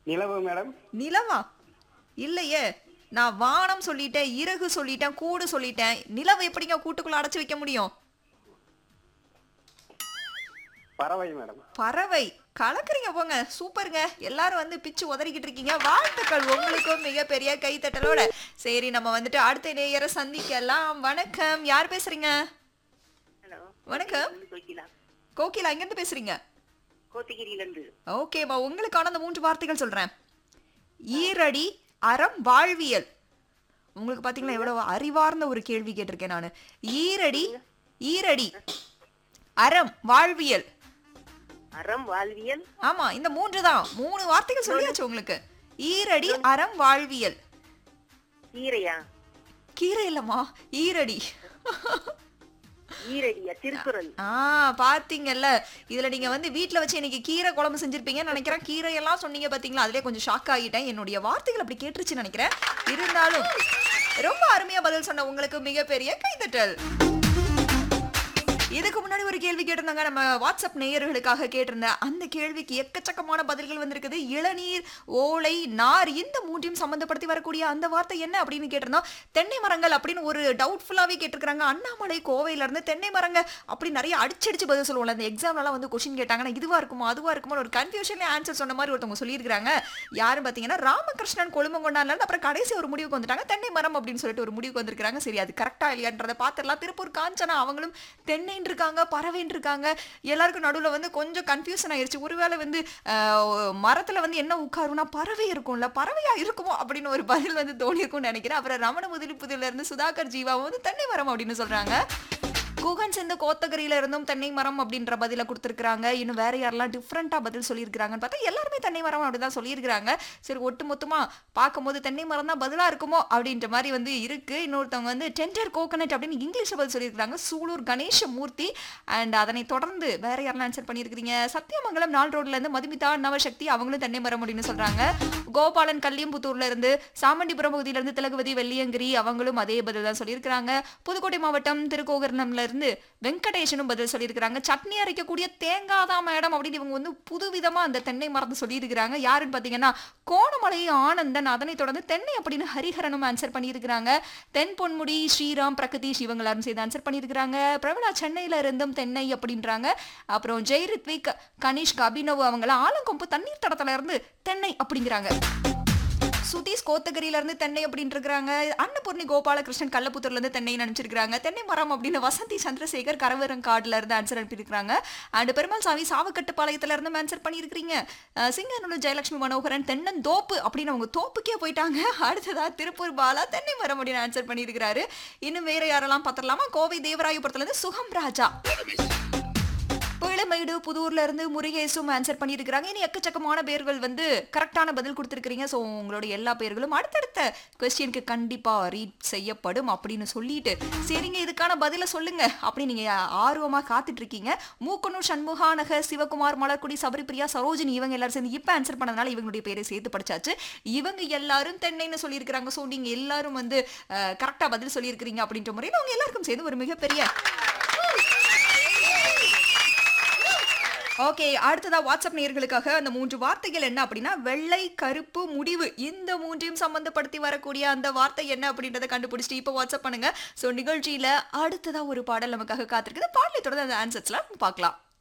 நிலவு மேடம் நிலவா இல்லையே நான் வானம் சொல்லிட்டேன் இறகு சொல்லிட்டேன் கூடு சொல்லிட்டேன் நிலவு எப்படிங்க கூட்டுக்குள்ள அடைச்சு வைக்க முடியும் பறவை மேடம் பறவை கலக்குறீங்க போங்க சூப்பருங்க எல்லாரும் வந்து பிச்சு உதறிக்கிட்டு இருக்கீங்க வாழ்த்துக்கள் உங்களுக்கும் மிகப்பெரிய கைத்தட்டலோட சரி நம்ம வந்துட்டு அடுத்த நேயரை சந்திக்கலாம் வணக்கம் யார் பேசுறீங்க ஹலோ வணக்கம் கோகிலா கோகிலா எங்கிருந்து பேசுறீங்க கோத்தகிரியிலிருந்து ஓகேம்மா உங்களுக்கான அந்த மூன்று வார்த்தைகள் சொல்றேன் ஈரடி அறம் வாழ்வியல் உங்களுக்கு பாத்தீங்களா எவ்வளவு அறிவார்ந்த ஒரு கேள்வி கேட்டிருக்கேன் நான் ஈரடி ஈரடி அறம் வாழ்வியல் அறம் வாழ்வியல் ஆமா இந்த மூன்று தான் மூணு வார்த்தைகள் சொல்லியாச்சு உங்களுக்கு ஈரடி அறம் வாழ்வியல் கீரையா கீரை இல்லம்மா ஈரடி ஈரடியா திருக்குறள் ஆ பாத்தீங்கல்ல இதுல நீங்க வந்து வீட்ல வச்சு இன்னைக்கு கீரை குழம்பு செஞ்சிருப்பீங்கன்னு நினைக்கிறேன் கீரை எல்லாம் சொன்னீங்க பாத்தீங்களா அதுலயே கொஞ்சம் ஷாக் ஆகிட்டேன் என்னுடைய வார்த்தைகள் அப்படி கேட்டுருச்சுன்னு நினைக்கிறேன் இருந்தாலும் ரொம்ப அருமையா பதில் சொன்ன உங்களுக்கு மிகப்பெரிய கைதட்டல் இதுக்கு முன்னாடி ஒரு கேள்வி கேட்டிருந்தாங்க நம்ம வாட்ஸ்அப் நேயர்களுக்காக கேட்டிருந்தேன் அந்த கேள்விக்கு எக்கச்சக்கமான பதில்கள் வந்திருக்குது இளநீர் ஓலை நார் இந்த மூன்றையும் சம்பந்தப்படுத்தி வரக்கூடிய அந்த வார்த்தை என்ன அப்படின்னு கேட்டிருந்தோம் தென்னை மரங்கள் அப்படின்னு ஒரு டவுட்ஃபுல்லாவே கேட்டிருக்காங்க அண்ணாமலை கோவையில இருந்து தென்னை மரங்க அப்படி நிறைய அடிச்சடிச்சு பதில் சொல்லுவோம்ல அந்த எக்ஸாம்லாம் வந்து கொஸ்டின் கேட்டாங்கன்னா இதுவா இருக்குமோ அதுவா இருக்குமோ ஒரு கன்ஃபியூஷன்ல ஆன்சர் சொன்ன மாதிரி ஒருத்தவங்க சொல்லியிருக்காங்க யாரும் பாத்தீங்கன்னா ராமகிருஷ்ணன் கொழுமங்கொண்டான்ல இருந்து அப்புறம் கடைசி ஒரு முடிவுக்கு வந்துட்டாங்க தென்னை மரம் அப்படின்னு சொல்லிட்டு ஒரு முடிவுக்கு வந்திருக்காங்க சரி அது கரெக்டா இல்லையான்றதை பார்த்துடலாம் திருப்பூர் காஞ்சனா அவங்களும் தென்னைன்னு இருக்காங்க பறவைன்னு இருக்காங்க எல்லாருக்கும் நடுவில் வந்து கொஞ்சம் கன்ஃபியூஷன் ஆயிருச்சு ஒருவேளை வந்து ஆஹ், மரத்துல வந்து என்ன உட்காரும்னா பறவை இருக்கும்ல பறவையா இருக்குமோ அப்படின்னு ஒரு பதில் வந்து தோணி இருக்கும்னு நினைக்கிறேன் அப்புறம் ரமண முதலிப்புதுல இருந்து சுதாகர் ஜீவாவும் வந்து தென்னை மரம் அப்படின்னு சொல்றாங்க குகன் சேர்ந்து கோத்தகிரியில இருந்தும் தென்னை மரம் அப்படின்ற பதில கொடுத்துருக்காங்க இன்னும் வேற யாரெல்லாம் டிஃப்ரெண்டா பதில் சொல்லியிருக்காங்கன்னு பார்த்தா எல்லாருமே தென்னை மரம் அப்படிதான் சொல்லியிருக்காங்க சரி ஒட்டு மொத்தமா பார்க்கும்போது தென்னை மரம் தான் பதிலா இருக்குமோ அப்படின்ற மாதிரி வந்து இருக்கு இன்னொருத்தவங்க வந்து டெண்டர் கோகனட் அப்படின்னு இங்கிலீஷ்ல பதில் சொல்லியிருக்காங்க சூலூர் கணேச மூர்த்தி அண்ட் அதனை தொடர்ந்து வேற யாரெல்லாம் ஆன்சர் பண்ணியிருக்கிறீங்க சத்தியமங்கலம் நாள் ரோட்ல இருந்து மதுமிதா நவசக்தி அவங்களும் தென்னை மரம் அப்படின்னு சொல்றாங்க கோபாலன் கல்லியம்புத்தூர்ல இருந்து சாமண்டிபுரம் பகுதியில இருந்து திலகவதி வெள்ளியங்கிரி அவங்களும் அதே பதில் தான் சொல்லியிருக்காங்க புதுக்கோட்டை மாவட்டம் திருக்கோகர்ணம்ல இருந்து வெங்கடேஷனும் பதில் சொல்லியிருக்காங்க சட்னி அரைக்கக்கூடிய தேங்காய் தான் மேடம் அப்படின்னு இவங்க வந்து புதுவிதமா அந்த தென்னை மரத்தை சொல்லியிருக்கிறாங்க யாருன்னு பாத்தீங்கன்னா கோணமலை ஆனந்தன் அதனை தொடர்ந்து தென்னை அப்படின்னு ஹரிஹரனும் ஆன்சர் பண்ணியிருக்கிறாங்க தென் பொன்முடி ஸ்ரீராம் பிரகதீஷ் இவங்க எல்லாரும் சேர்ந்து ஆன்சர் பண்ணியிருக்கிறாங்க பிரபலா சென்னையில இருந்தும் தென்னை அப்படின்றாங்க அப்புறம் ஜெய் ரித்விக் கனிஷ்க் அபினவ் அவங்கள ஆலங்கொம்பு தண்ணீர் தடத்துல இருந்து தென்னை அப்படிங்கிறாங்க சுதீஷ் கோத்தகிரியில இருந்து தென்னை அப்படின்னு இருக்கிறாங்க அன்னபூர்ணி கோபாலகிருஷ்ணன் கள்ளப்புத்தூர்ல இருந்து தென்னை நினைச்சிருக்காங்க தென்னை மரம் அப்படின்னு வசந்தி சந்திரசேகர் கரவரங்காடுல இருந்து ஆன்சர் அனுப்பியிருக்காங்க அண்ட் பெருமாள் சாமி சாவக்கட்டுப்பாளையத்துல இருந்து ஆன்சர் பண்ணியிருக்கிறீங்க அஹ் சிங்கநல்லூர் ஜெயலட்சுமி மனோகரன் தென்னந்தோப்பு அப்படின்னு அவங்க தோப்புக்கே போயிட்டாங்க அடுத்ததா திருப்பூர் பாலா தென்னை மரம் அப்படின்னு ஆன்சர் பண்ணியிருக்கிறாரு இன்னும் வேற யாரெல்லாம் பார்த்துடலாமா கோவை தேவராயபுரத்துல இருந்து சுகம் ராஜா பிளமேடு புதூர்ல இருந்து முருகேசும் ஆன்சர் பண்ணியிருக்கிறாங்க இனி எக்கச்சக்கமான பேர்கள் வந்து கரெக்டான பதில் கொடுத்துருக்கீங்க ஸோ உங்களோட எல்லா பேர்களும் அடுத்தடுத்த கொஸ்டினுக்கு கண்டிப்பா ரீட் செய்யப்படும் அப்படின்னு சொல்லிட்டு சரிங்க இதுக்கான பதிலை சொல்லுங்க அப்படின்னு நீங்க ஆர்வமா காத்துட்டு இருக்கீங்க மூக்கனூர் சண்முகானக சிவகுமார் மலர்குடி சபரிபிரியா சரோஜினி இவங்க எல்லாரும் சேர்ந்து இப்ப ஆன்சர் பண்ணதுனால இவங்களுடைய பேரை சேர்த்து படிச்சாச்சு இவங்க எல்லாரும் தென்னைன்னு சொல்லியிருக்கிறாங்க ஸோ நீங்க எல்லாரும் வந்து கரெக்டா பதில் சொல்லியிருக்கிறீங்க அப்படின்ற முறையில் அவங்க எல்லாருக்கும் சேர்ந்து ஒரு மிகப்பெரிய ஓகே அடுத்ததா வாட்ஸ்அப் நேயர்களுக்காக அந்த மூன்று வார்த்தைகள் என்ன அப்படின்னா வெள்ளை கருப்பு முடிவு இந்த மூன்றையும் சம்பந்தப்படுத்தி வரக்கூடிய அந்த வார்த்தை என்ன அப்படின்றத கண்டுபிடிச்சிட்டு இப்போ வாட்ஸ்அப் பண்ணுங்க ஸோ நிகழ்ச்சியில அடுத்ததா ஒரு பாடல் நமக்காக காத்திருக்குது பாடலை தொடர்ந்து அந்த ஆன்சர்ஸ்லாம் பார்க்கலாம்